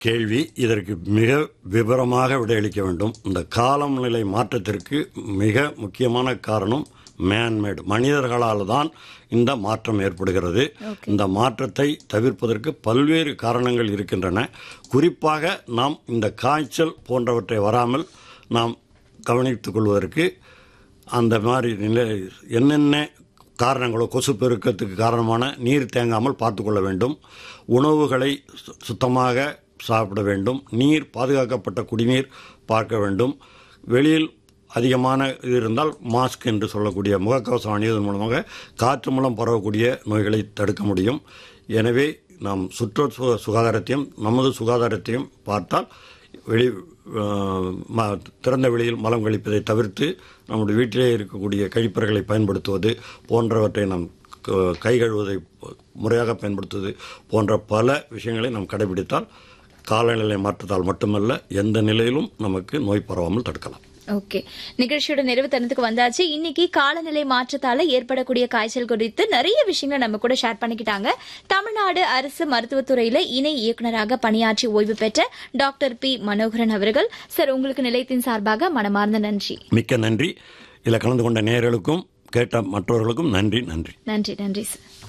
கேள்வி இதற்கு மிக விவரமாக விடையளிக்க வேண்டும் இந்த காலநிலை மாற்றத்திற்கு மிக முக்கியமான காரணம் மேன்மேடு மனிதர்களால் தான் இந்த மாற்றம் ஏற்படுகிறது இந்த மாற்றத்தை தவிர்ப்பதற்கு பல்வேறு காரணங்கள் இருக்கின்றன குறிப்பாக நாம் இந்த காய்ச்சல் போன்றவற்றை வராமல் நாம் கவனித்துக் கொள்வதற்கு அந்த மாதிரி நிலை என்னென்ன காரணங்களோ கொசு பெருக்கத்துக்கு காரணமான நீர் தேங்காமல் பார்த்துக்கொள்ள வேண்டும் உணவுகளை சு- சுத்தமாக சாப்பிட வேண்டும் நீர் பாதுகாக்கப்பட்ட குடிநீர் பார்க்க வேண்டும் வெளியில் அதிகமான இது இருந்தால் மாஸ்க் என்று சொல்லக்கூடிய முகக்கவசம் அணிவதன் மூலமாக காற்று மூலம் பரவக்கூடிய நோய்களை தடுக்க முடியும் எனவே நாம் சுற்று சு- சுகாதாரத்தையும் நமது சுகாதாரத்தையும் பார்த்தால் வெளி அஹ், ம- திறந்த வெளியில் மலம் கழிப்பதை தவிர்த்து நம்முடைய வீட்டிலே இருக்கக்கூடிய கழிப்பறைகளை பயன்படுத்துவது போன்றவற்றை நாம் க- கை கழுவுவதை முறையாக பயன்படுத்துவது போன்ற பல விஷயங்களை நாம் கடைபிடித்தால் காலநிலை மாற்றத்தால் மட்டுமல்ல எந்த நிலையிலும் நமக்கு நோய் பரவாமல் தடுக்கலாம் ஓகே நிகழ்ச்சியோட நிறைவு தருணத்துக்கு வந்தாச்சு இன்னைக்கு காலநிலை மாற்றத்தால ஏற்படக்கூடிய காய்ச்சல் குறித்து நிறைய விஷயங்களை நம்ம கூட ஷேர் பண்ணிக்கிட்டாங்க தமிழ்நாடு அரசு மருத்துவத்துறையில இணை இயக்குநராக பணியாற்றி ஓய்வு பெற்ற டாக்டர் பி மனோகரன் அவர்கள் சார் உங்களுக்கு நிலையத்தின் சார்பாக மனமார்ந்த நன்றி மிக்க நன்றி இதில் கலந்து கொண்ட நேயர்களுக்கும் கேட்ட மற்றவர்களுக்கும் நன்றி நன்றி நன்றி நன்றி சார்